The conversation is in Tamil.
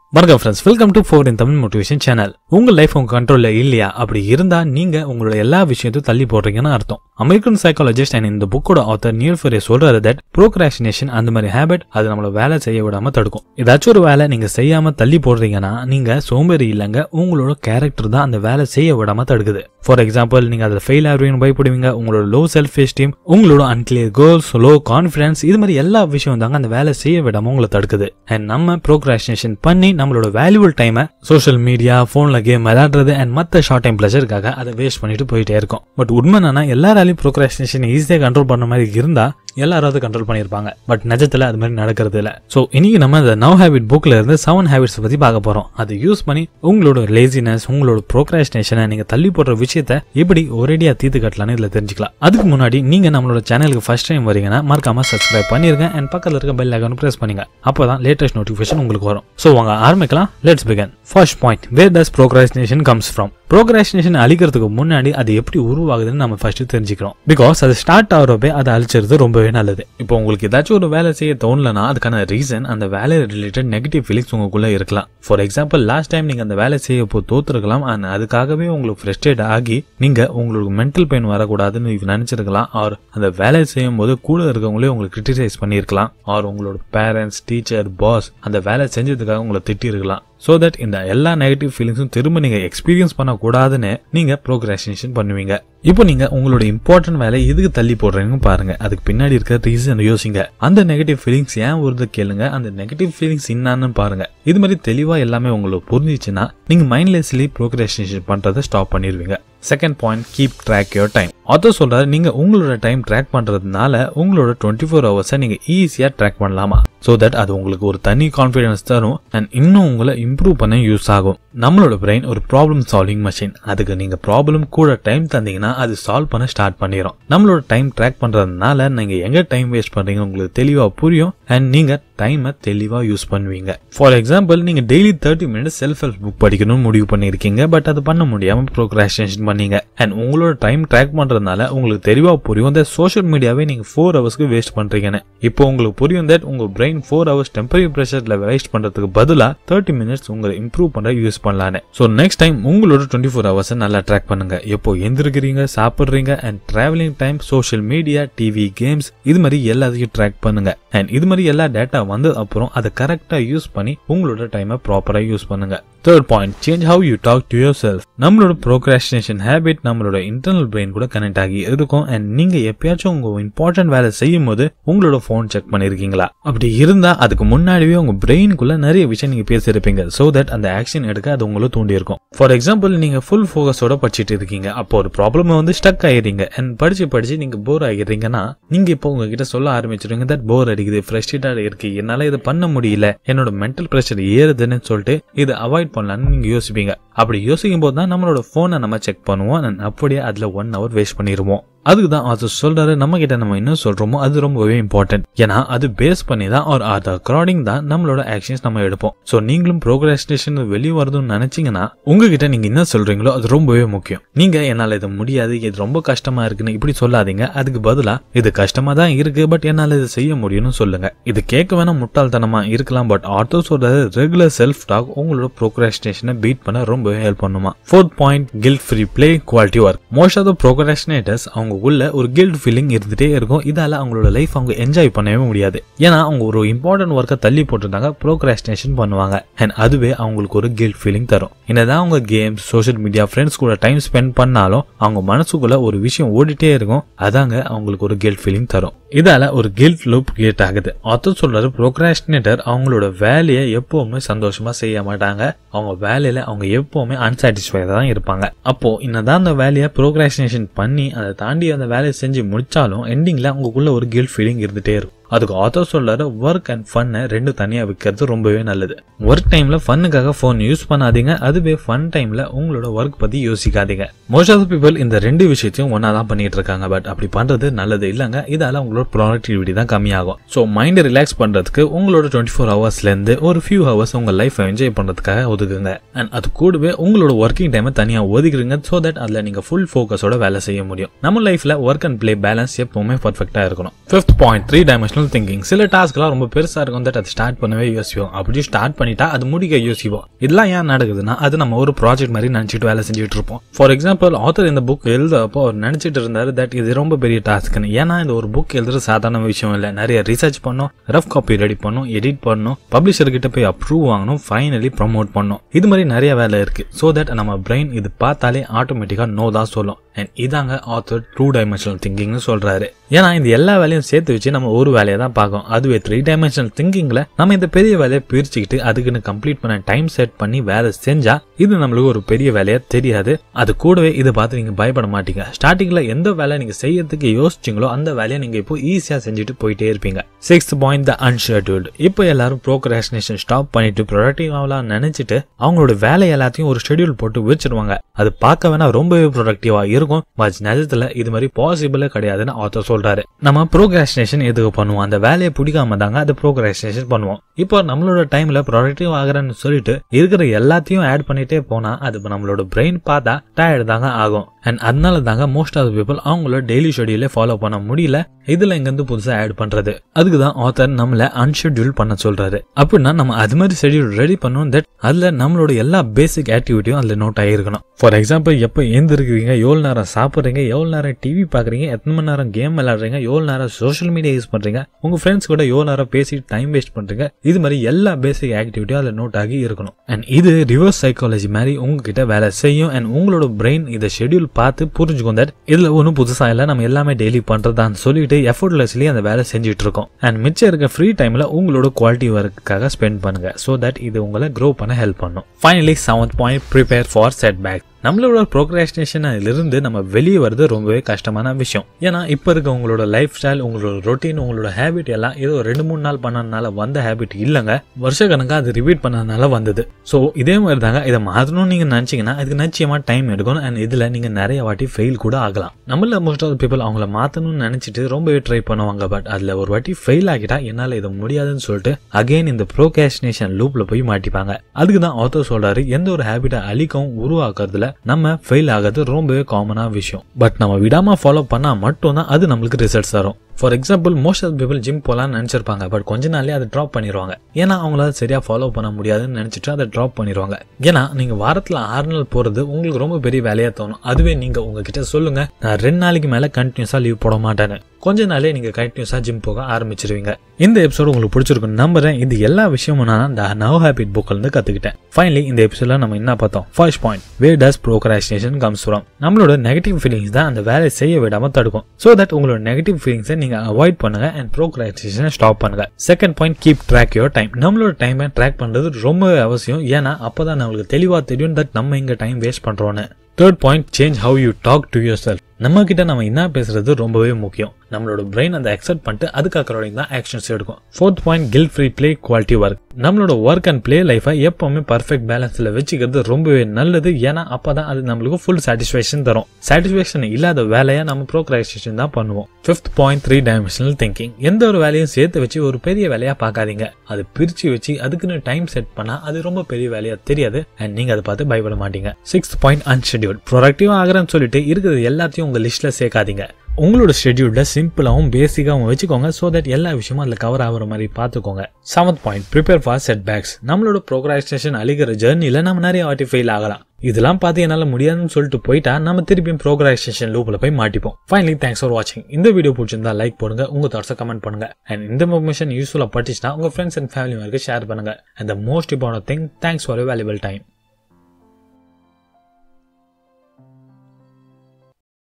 வணக்கம் friends welcome to four in Tamil motivation channel உங்க லைஃப் உங்க கண்ட்ரோல்ல இல்லையா அப்படி இருந்தா நீங்க உங்களோட எல்லா விஷயத்தையும் தள்ளி போடுறீங்கன்னு அர்த்தம் அமெரிக்கன் சைக்காலஜிஸ்ட் அண்ட் இந்த புக்கோட ஆத்தர் நியல் ஃபெரே சொல்றாரு தட் ப்ரோக்ராஷினேஷன் அந்த மாதிரி ஹேபிட் அது நம்மள வேலை செய்ய விடாம தடுக்கும் ஏதாச்சும் ஒரு வேலை நீங்க செய்யாம தள்ளி போடுறீங்கன்னா நீங்க சோம்பேறி இல்லைங்க உங்களோட கேரக்டர் தான் அந்த வேலை செய்ய விடாம தடுக்குது ஃபார் எக்ஸாம்பிள் நீங்க அதில் ஃபெயில் ஆகுவீங்கன்னு பயப்படுவீங்க உங்களோட லோ செல்ஃப் எஸ்டீம் உங்களோட அன்கிளியர் கோல்ஸ் லோ கான்ஃபிடன்ஸ் இது மாதிரி எல்லா விஷயம் தாங்க அந்த வேலை செய்ய விடாம உங்களை தடுக்குது அண்ட் நம்ம ப்ரோக்ராஷினேஷன் பண்ணி நம்மளோட வேல்யூபிள் டைமை சோஷியல் மீடியா ஃபோனில் கேம் விளையாடுறது அண்ட் மற்ற ஷார்ட் டைம் ப்ளஷருக்காக அதை வேஸ்ட் பண்ணிட்டு போயிட்டே இருக்கும் பட் உண்மை என்னன்னா எல்லாராலையும் ப்ரோக்ராஷினேஷன் ஈஸியாக கண்ட்ரோல் பண்ண மாதிரி இருந்தா எல்லாரும் அதை கண்ட்ரோல் பண்ணியிருப்பாங்க பட் நிஜத்தில் அது மாதிரி நடக்கிறது இல்லை ஸோ இன்னைக்கு நம்ம இந்த நவ் ஹேபிட் புக்கில் இருந்து செவன் ஹேபிட்ஸ் பற்றி பார்க்க போகிறோம் அதை யூஸ் பண்ணி உங்களோட லேசினஸ் உங்களோட ப்ரோக்ராஸ்டினேஷனை நீங்கள் தள்ளி போடுற விஷயத்த எப்படி ஒரேடியாக தீர்த்து கட்டலாம்னு இதில் தெரிஞ்சுக்கலாம் அதுக்கு முன்னாடி நீங்கள் நம்மளோட சேனலுக்கு ஃபர்ஸ்ட் டைம் வரீங்கன்னா மறக்காம சப்ஸ்கிரைப் பண்ணிருங்க அண்ட் பக்கத்தில் இருக்க பெல் ஐக்கான ப்ரெஸ் பண்ணுங்க அப்போ தான் லேட்டஸ்ட் நோட்டிஃபிகேஷன் உங்களுக்கு வரும் ஸோ வாங்க ஆரம்பிக்கலாம் let's begin first point where does procrastination comes from procrastination அழிக்கிறதுக்கு முன்னாடி அது எப்படி உருவாகுதுன்னு நம்ம ஃபர்ஸ்ட் தெரிஞ்சுக்கிறோம் பிகாஸ் அது ஸ்டார்ட் ஆகிறப்பே அதை அழிச்சிருது ரொம்பவே நல்லது இப்போ உங்களுக்கு ஏதாச்சும் ஒரு வேலை செய்ய தோணலனா அதுக்கான ரீசன் அந்த வேலை ரிலேட்டட் நெகட்டிவ் ஃபீலிங்ஸ் உங்களுக்குள்ள இருக்கலாம் ஃபார் எக்ஸாம்பிள் லாஸ்ட் டைம் நீங்க அந்த வேலை செய்ய போ தோத்துருக்கலாம் அண்ட் அதுக்காகவே உங்களுக்கு ஃப்ரெஸ்ட்ரேட் ஆகி நீங்க உங்களுக்கு மென்டல் பெயின் வரக்கூடாதுன்னு நினைச்சிருக்கலாம் ஆர் அந்த வேலை செய்யும் போது கூட இருக்கவங்களே உங்களுக்கு கிரிட்டிசைஸ் பண்ணியிருக்கலாம் ஆர் உங்களோட பேரண்ட்ஸ் டீச்சர் பாஸ் அந்த வேலை செஞ்சதுக்காக உங்களை திட்டிருக்கலாம் ஸோ தட் இந்த எல்லா நெகட்டிவ் ஃபீலிங்ஸும் திரும்ப நீங்க எக்ஸ்பீரியன்ஸ் பண்ணக்கூடாதுன்னு நீங்க ப்ரோக்ராஸ்டினேஷன் பண்ணுவீங்க இப்போ நீங்க உங்களோட இம்பார்ட்டன்ட் வேலை எதுக்கு தள்ளி போடுறீங்கன்னு பாருங்க அதுக்கு பின்னாடி இருக்க ரீசன் யோசிங்க அந்த நெகட்டிவ் ஃபீலிங்ஸ் ஏன் வருது கேளுங்க அந்த நெகட்டிவ் ஃபீலிங்ஸ் என்னன்னு பாருங்க இது மாதிரி தெளிவா எல்லாமே உங்களுக்கு புரிஞ்சிச்சுன்னா நீங்க மைண்ட்லெஸ்லி ப்ரோக்ராஸ்டினேஷன் பண்றதை ஸ்டாப் பண்ணிடுவீங்க second point keep track your time author சொல்றாரு நீங்க உங்களோட டைம் ட்ராக் பண்றதுனால உங்களோட டுவெண்ட்டி ஃபோர் ஹவர்ஸை நீங்க ஈஸியா ட்ராக் பண்ணலாமா ஸோ தட் அது உங்களுக்கு ஒரு தனி கான்ஃபிடன்ஸ் தரும் அண்ட் இன்னும் உங்களை இம்ப்ரூவ் பண்ண யூஸ் ஆகும் நம்மளோட பிரெயின் ஒரு ப்ராப்ளம் சால்விங் மிஷின் அதுக்கு நீங்க ப்ராப்ளம் கூட டைம் தந்தீங்கன்னா அது சால்வ் பண்ண ஸ்டார்ட் பண்ணிடும் நம்மளோட டைம் ட்ராக் பண்றதுனால நீங்க எங்க டைம் வேஸ்ட் பண்றீங்க உங்களுக்கு தெளிவா புரியும் அண்ட் நீங்க டைமை தெளிவா யூஸ் பண்ணுவீங்க ஃபார் எக்ஸாம்பிள் நீங்க daily thirty minutes self help book படிக்கணும்னு முடிவு பண்ணிருக்கீங்க பட் அது பண்ண முடியாம ப்ரோக்ராஸ்டினேஷன் பண்ணீங்க அண்ட் உங்களோட டைம் ட்ராக் பண்றதுனால உங்களுக்கு தெளிவா புரியும் இந்த சோஷியல் மீடியாவே நீங்க ஃபோர் ஹவர்ஸ்க்கு வேஸ்ட் பண்றீங்கன்னு இப்போ உங்களுக்கு புரியும் தட் உங்க பிரெயின் ஃபோர் ஹவர்ஸ் டெம்பரரி ப்ரெஷர்ல வேஸ்ட் பண்றதுக்கு பதிலா தேர்ட்டி மினிட்ஸ் உங்களை இம்ப்ரூவ் பண்ண யூஸ் பண்ணலான்னு ஸோ நெக்ஸ்ட் டைம் உங்களோட டுவெண்ட்டி ஃபோர் ஹவர்ஸ் நல்லா ட்ராக் பண்ணுங்க எப்போ எந்திருக்கிறீங்க சாப்பிடுறீங்க and traveling time social media TV games இது மாதிரி எல்லாத்தையும் ட்ராக் பண்ணுங்க அண்ட் இது மாதிரி எல்லா டேட்டா வந்து அப்புறம் அதை கரெக்டா யூஸ் பண்ணி உங்களோட டைமை ப்ராப்பரா யூஸ் பண்ணுங்க third point change how you talk to yourself நம்மளோட ப்ரோக்ராஸ்டினேஷன் ஹேபிட் நம்மளோட இன்டர்னல் பிரெயின் கூட கனெக்ட் ஆகி இருக்கும் அண்ட் நீங்க எப்பயாச்சும் உங்க இம்பார்ட்டன்ட் வேலை செய்யும் போது உங்களோட ஃபோன் செக் பண்ணிருக்கீங்களா அப்படி இருந்தா அதுக்கு முன்னாடியே உங்க பிரெயினுக்குள்ள நிறைய விஷயம் நீங்க பேசியிருப்பீங்க சோ தட் அந்த ஆக்ஷன் எடுக்க அது உங்களை தூண்டி இருக்கும் ஃபார் எக்ஸாம்பிள் நீங்க ஃபுல் ஃபோக்கஸோட படிச்சுட்டு இருக்கீங்க அப்போ ஒரு ப்ராப்ளம் வந்து ஸ்டக் ஆயிடுறீங்க அண்ட் படிச்சு படிச்சு நீங்க போர் ஆகிடுறீங்கன்னா நீங்க இப்போ உங்ககிட்ட சொல்ல ஆரம்பிச்சிருவீங்க தட் போர் அடிக்குது ஃப்ரெஸ்ட்ரேட்டா இருக்கு என்னால இதை பண்ண முடியல என்னோட மென்டல் ப்ரெஷர் ஏறுதுன்னு சொல்லிட்டு இதை அவாய்ட் பண்ணலாம்னு நீங்க யோசிப்பீங்க அப்படி யோசிக்கும் போது தான் நம்மளோட போனை நம்ம செக் பண்ணுவோம் and அப்படியே அதுல ஒன் ஹவர் வேஸ்ட் பண்ணிடுவோம் அதுக்கு தான் அது சொல்றாரு நம்ம கிட்ட நம்ம என்ன சொல்றோமோ அது ரொம்பவே இம்பார்ட்டன்ட் ஏன்னா அது பேஸ் பண்ணி தான் ஒரு அது அக்கார்டிங் தான் நம்மளோட ஆக்ஷன்ஸ் நம்ம எடுப்போம் ஸோ நீங்களும் ப்ரோக்ராஸ்டேஷன் வெளியே வருதுன்னு நினைச்சீங்கன்னா உங்ககிட்ட நீங்க என்ன சொல்றீங்களோ அது ரொம்பவே முக்கியம் நீங்க என்னால இது முடியாது இது ரொம்ப கஷ்டமா இருக்குன்னு இப்படி சொல்லாதீங்க அதுக்கு பதிலா இது கஷ்டமா தான் இருக்கு பட் என்னால இது செய்ய முடியும்னு சொல்லுங்க இது கேட்க வேணா முட்டாள்தனமா இருக்கலாம் பட் ஆர்த்தோ சொல்றது ரெகுலர் செல்ஃப் டாக் உங்களோட ப்ரோக்ராஸ்டேஷனை பீட் பண்ண ரொம்பவே ஹெல்ப் பண்ணுமா fourth point guilt free play quality work most of the procrastinators அவங்க உள்ள ஒரு கில்ட் ஃபீலிங் இருந்துட்டே இருக்கும் இதால அவங்களோட லைஃப் அவங்க என்ஜாய் பண்ணவே முடியாது ஏன்னா அவங்க ஒரு இம்பார்ட்டன்ட் ஒர்க்கை தள்ளி போட்டிருந்தாங்க ப்ரோக்ராஸ்டினேஷன் பண்ணுவாங்க அண்ட் அதுவே அவங்களுக்கு ஒரு கில்ட் ஃபீலிங் தரும் என்னதான் அவங்க கேம்ஸ் சோஷியல் மீடியா ஃப்ரெண்ட்ஸ் கூட டைம் ஸ்பெண்ட் பண்ணாலும் அவங்க மனசுக்குள்ள ஒரு விஷயம் ஓடிட்டே இருக்கும் அதாங்க அவங்களுக்கு ஒரு கில்ட் ஃபீலிங் தரும் இதால ஒரு கில்ட் லூப் கிரியேட் ஆகுது ஆத்தர் சொல்றாரு ப்ரோக்ராஸ்டினேட்டர் அவங்களோட வேலையை எப்பவுமே சந்தோஷமா செய்ய மாட்டாங்க அவங்க வேலையில அவங்க எப்பவுமே அன்சாட்டிஸ்ஃபைடா தான் இருப்பாங்க அப்போ என்னதான் அந்த வேலையை ப்ரோக்ராஸ்டினேஷன் பண்ணி அதை தாண்டி அந்த வேலையை செஞ்சு முடிச்சாலும் எண்டிங்ல அவங்களுக்குள்ள ஒரு கில்ட் ஃபீலிங் இருந்துட்டே இருக்கும் அதுக்கு ஆத்தர் சொல்றாரு ஒர்க் அண்ட் ஃபன்னை ரெண்டு தனியா வைக்கிறது ரொம்பவே நல்லது ஒர்க் டைம்ல ஃபன்னுக்காக ஃபோன் யூஸ் பண்ணாதீங்க அதுவே ஃபன் டைம்ல உங்களோட ஒர்க் பத்தி யோசிக்காதீங்க மோஸ்ட் ஆஃப் பீப்புள் இந்த ரெண்டு விஷயத்தையும் ஒன்னா தான் பண்ணிட்டு இருக்காங்க பட் அப்படி பண்றது நல்லது இல்லைங்க இதால உங்களோட ப்ரொடக்டிவிட்டி தான் கம்மியாகும் ஸோ மைண்டை ரிலாக்ஸ் பண்றதுக்கு உங்களோட டுவெண்ட்டி ஃபோர் ஹவர்ஸ்ல இருந்து ஒரு ஃபியூ ஹவர்ஸ் உங்க லைஃப் என்ஜாய் பண்றதுக்காக ஒதுக்குங்க அண்ட் அது கூடவே உங்களோட ஒர்க்கிங் டைமை தனியா ஒதுக்குறீங்க ஸோ தட் அதுல நீங்க ஃபுல் ஃபோக்கஸோட வேலை செய்ய முடியும் நம்ம லைஃப்ல ஒர்க் அண்ட் பிளே பேலன்ஸ் எப்பவுமே பர்ஃபெக்டா இருக்கணும் fifth point three dimensional dimensional thinking சில டாஸ்க்லாம் ரொம்ப பெருசா இருக்கும் தட் அது ஸ்டார்ட் பண்ணவே யோசிப்போம் அப்படி ஸ்டார்ட் பண்ணிட்டா அது முடிக்க யோசிப்போம் இதெல்லாம் ஏன் நடக்குதுன்னா அது நம்ம ஒரு ப்ராஜெக்ட் மாதிரி நினைச்சிட்டு வேலை செஞ்சுட்டு இருப்போம் ஃபார் எக்ஸாம்பிள் ஆத்தர் இந்த புக் எழுதப்போ அவர் நினைச்சிட்டு இருந்தாரு தட் இது ரொம்ப பெரிய டாஸ்க்னு ஏன்னா இந்த ஒரு புக் எழுதுறது சாதாரண விஷயம் இல்லை நிறைய ரிசர்ச் பண்ணும் ரஃப் காப்பி ரெடி பண்ணும் எடிட் பண்ணும் பப்ளிஷர் கிட்ட போய் அப்ரூவ் வாங்கணும் ஃபைனலி ப்ரமோட் பண்ணும் இது மாதிரி நிறைய வேலை இருக்கு ஸோ தட் நம்ம பிரெயின் இது பார்த்தாலே ஆட்டோமேட்டிக்கா நோ தான் சொல்லும் அண்ட் இதாங்க ஆத்தர் ட்ரூ டைமென்ஷனல் திங்கிங்னு சொல்றாரு ஏன்னா இந்த எல்லா வேலையும் சேர்த்து வச்சு நம்ம ஒரு வேலையை தான் பார்க்கும் அதுவே த்ரீ டைமென்ஷனல் திங்கிங்ல நம்ம இந்த பெரிய வேலையை பிரிச்சுக்கிட்டு அதுக்குன்னு கம்ப்ளீட் பண்ண டைம் செட் பண்ணி வேலை செஞ்சா இது நம்மளுக்கு ஒரு பெரிய வேலையா தெரியாது அது கூடவே இதை பார்த்து நீங்க பயப்பட மாட்டீங்க ஸ்டார்டிங்ல எந்த வேலை நீங்க செய்யறதுக்கு யோசிச்சீங்களோ அந்த வேலையை நீங்க இப்போ ஈஸியா செஞ்சுட்டு போயிட்டே இருப்பீங்க சிக்ஸ்த் பாயிண்ட் த அன்ஷெட்யூல்டு இப்போ எல்லாரும் ப்ரோக்ராஸ்டினேஷன் ஸ்டாப் பண்ணிட்டு ப்ரொடக்டிவ் ஆகலாம் நினைச்சிட்டு அவங்களோட வேலை எல்லாத்தையும் ஒரு ஷெட்யூல் போட்டு வச்சிருவாங்க அது பார்க்க வேணா ரொம்பவே ப்ரொடக்டிவா இருக்கும் பட் நிஜத்துல இது மாதிரி பாசிபிளே கிடையாதுன்னு ஆத்தர் சொல்றாரு நம்ம ப்ரோக்ராஸ்டினேஷன் எதுக்கு பண்ணுவோம் அந்த வேலையை பிடிக்காம தாங்க அது ப்ரோக்ராஸ்டினேஷன் பண்ணுவோம் இப்போ நம்மளோட டைம்ல ப்ரொடக்டிவ் ஆகிறேன்னு சொல்லிட்டு இருக்கிற எல்லாத்தையும் ஆட் பண்ணிட்டே போனா அது நம்மளோட பிரெயின் பார்த்தா டயர்டு தாங்க ஆகும் அண்ட் அதனால தாங்க மோஸ்ட் ஆஃப் பீப்புள் அவங்களோட டெய்லி ஷெடியூலே ஃபாலோ பண்ண முடியல இதுல இங்கிருந்து புதுசா ஆட் பண்றது அதுக்கு தான் ஆத்தர் நம்மள அன்ஷெட்யூல் பண்ண சொல்றாரு அப்படின்னா நம்ம அது மாதிரி ஷெடியூல் ரெடி பண்ணணும் தட் அதுல நம்மளோட எல்லா பேசிக் ஆக்டிவிட்டியும் அதுல நோட் ஆகிருக்கணும் ஃபார் எக்ஸாம்பிள் எப்போ எழுந்திருக்கிறீங்க எவ்வளவு நேரம் சாப்பிட்றீங்க எவ்வளவு நேரம் டிவி பாக்குறீங்க எத்தனை மணி நேரம் கேம் விளையாடுறீங்க எவ்வளவு நேரம் சோஷியல் மீடியா யூஸ் பண்றீங்க உங்க ஃப்ரெண்ட்ஸ் கூட எவ்வளவு நேரம் பேசி டைம் வேஸ்ட் பண்றீங்க இது மாதிரி எல்லா பேசிக் ஆக்டிவிட்டியும் அதுல நோட் ஆகி இருக்கணும் அண்ட் இது ரிவர்ஸ் சைக்காலஜி மாதிரி உங்ககிட்ட வேலை செய்யும் அண்ட் உங்களோட பிரெயின் இதை ஷெடியூல் பார்த்து புரிஞ்சுக்கும் தட் இதுல ஒன்றும் புதுசா இல்லை நம்ம எல்லாமே டெய்லி பண்றதான்னு சொல்லிட்டு எஃபோர்ட்லெஸ்லி அந்த வேலை செஞ்சுட்டு இருக்கோம் அண்ட் மிச்சம் இருக்க ஃப்ரீ டைம்ல உங்களோட குவாலிட்டி ஒர்க்குக்காக ஸ்பெண்ட் பண்ணுங்க ஸோ தட் இது உங்களை க்ரோ பண்ண ஹெல்ப் பண்ணும் finally seventh point prepare for setback நம்மளோட ப்ரோக்ராஸ்டினேஷனிலிருந்து நம்ம வெளியே வர்றது ரொம்பவே கஷ்டமான விஷயம் ஏன்னா இப்போ இருக்க உங்களோட லைஃப் ஸ்டைல் உங்களோட ரொட்டீன் உங்களோட ஹேபிட் எல்லாம் ஏதோ ரெண்டு மூணு நாள் பண்ணதுனால வந்த ஹேபிட் இல்லைங்க வருஷ கணக்காக அது ரிப்பீட் பண்ணதுனால வந்தது ஸோ இதே மாதிரி தாங்க இதை மாற்றணும்னு நீங்கள் நினச்சிங்கன்னா அதுக்கு நிச்சயமாக டைம் எடுக்கணும் அண்ட் இதில் நீங்கள் நிறைய வாட்டி ஃபெயில் கூட ஆகலாம் நம்மள மோஸ்ட் ஆஃப் பீப்புள் அவங்கள மாற்றணும்னு நினச்சிட்டு ரொம்பவே ட்ரை பண்ணுவாங்க பட் அதில் ஒரு வாட்டி ஃபெயில் ஆகிட்டா என்னால் இது முடியாதுன்னு சொல்லிட்டு அகைன் இந்த ப்ரோகாஸ்டினேஷன் லூப்பில் போய் மாட்டிப்பாங்க அதுக்கு தான் ஆத்தர் சொல்கிறாரு எந்த ஒரு ஹேபிட்டை அழிக்கவும் உருவாக்குறதுல நம்ம ஃபெயில் ஆகிறது ரொம்பவே காமனான விஷயம் பட் நம்ம விடாம ஃபாலோ பண்ணா மட்டும்தான் அது நம்மளுக்கு ரிசல்ட்ஸ் தரும் for example most of people gym போகலான்னு நினச்சிருப்பாங்க பட் கொஞ்ச நாள்லயே அதை ட்ராப் பண்ணிடுவாங்க ஏன்னா அவங்களால சரியா ஃபாலோ பண்ண முடியாதுன்னு நினச்சிட்டு அதை ட்ராப் பண்ணிடுவாங்க ஏன்னா நீங்க வாரத்தில் ஆறு நாள் போறது உங்களுக்கு ரொம்ப பெரிய வேலையா தோணும் அதுவே நீங்க உங்ககிட்ட சொல்லுங்க நான் ரெண்டு நாளைக்கு மேல கண்டினியூஸா லீவ் போட மாட்டேன்னு கொஞ்ச நாளே நீங்க கண்டினியூஸா ஜிம் போக ஆரம்பிச்சிருவீங்க இந்த எபிசோடு உங்களுக்கு பிடிச்சிருக்கும் நம்புறேன் இது எல்லா விஷயமும் நான் இந்த நவ் ஹேபிட் புக்ல இருந்து கத்துக்கிட்டேன் ஃபைனலி இந்த எபிசோட்ல நம்ம என்ன பார்த்தோம் first point way does procrastination comes from நம்மளோட நெகட்டிவ் ஃபீலிங்ஸ் தான் அந்த வேலையை செய்ய விடாம தடுக்கும் ஸோ தட் உங்களோட நெகட்டிவ் ஃபீலிங்ஸை நீங்க அவாய்ட் பண்ணுங்க அண்ட் ப்ரோக்ராஸ்டினேஷனை ஸ்டாப் பண்ணுங்க second point keep track your time நம்மளோட டைமை ட்ராக் பண்றது ரொம்ப அவசியம் ஏன்னா அப்பதான் நம்மளுக்கு தெளிவா தெரியும் தட் நம்ம இங்க டைம் வேஸ்ட் பண்றோம்னு third point change how you talk to yourself நம்ம கிட்ட நம்ம என்ன பேசுறது ரொம்பவே முக்கியம் நம்மளோட பிரெயின் அதை அக்செப்ட் பண்ணிட்டு அதுக்கு அக்கறையும் தான் ஆக்ஷன்ஸ் எடுக்கும் fourth point guilt free play quality work நம்மளோட ஒர்க் அண்ட் ப்ளே லைஃபை எப்பவுமே பர்ஃபெக்ட் பேலன்ஸ்ல வச்சுக்கிறது ரொம்பவே நல்லது ஏன்னா அப்பதான் அது நம்மளுக்கு ஃபுல் சாட்டிஸ்ஃபேக்ஷன் தரும் சாட்டிஸ்ஃபேக்ஷன் இல்லாத வேலையை நம்ம ப்ரோக்ராஸ்டேஷன் தான் பண்ணுவோம் fifth point three dimensional thinking எந்த ஒரு வேலையும் சேர்த்து வச்சு ஒரு பெரிய வேலையா பார்க்காதீங்க அது பிரிச்சு வச்சு அதுக்குன்னு டைம் செட் பண்ணா அது ரொம்ப பெரிய வேலையா தெரியாது அண்ட் நீங்க அதை பார்த்து பயப்பட மாட்டீங்க சிக்ஸ்த் பாயிண்ட் அன்ஷெடியூல் ப்ரொடக்டிவ் ஆகிறேன்னு சொல்லிட்டு இருக்கிறது எல்லாத்தையும் உங்க லிஸ்ட்ல சேர்க்காதீங்க உங்களோட ஷெட்யூல்ல சிம்பிளாகவும் பேசிக்காகவும் வச்சுக்கோங்க ஸோ தட் எல்லா விஷயமும் அதில் கவர் ஆகிற மாதிரி பார்த்துக்கோங்க seventh point prepare for setbacks நம்மளோட ப்ரோக்ராஸ்டேஷன் அழிக்கிற ஜேர்னியில் நம்ம நிறைய வாட்டி ஃபெயில் ஆகலாம் இதெல்லாம் பார்த்து என்னால் முடியாதுன்னு சொல்லிட்டு போயிட்டா நம்ம திருப்பியும் ப்ரோக்ராஸ்டேஷன் லூப்பில் போய் மாட்டிப்போம் ஃபைனலி தேங்க்ஸ் ஃபார் வாட்சிங் இந்த வீடியோ பிடிச்சிருந்தா லைக் போடுங்க உங்க தாட்ஸை கமெண்ட் பண்ணுங்க அண்ட் இந்த இன்ஃபர்மேஷன் யூஸ்ஃபுல்லாக பட்டுச்சுன்னா உங்க friends and family members share பண்ணுங்க and the most important thing thanks for valuable time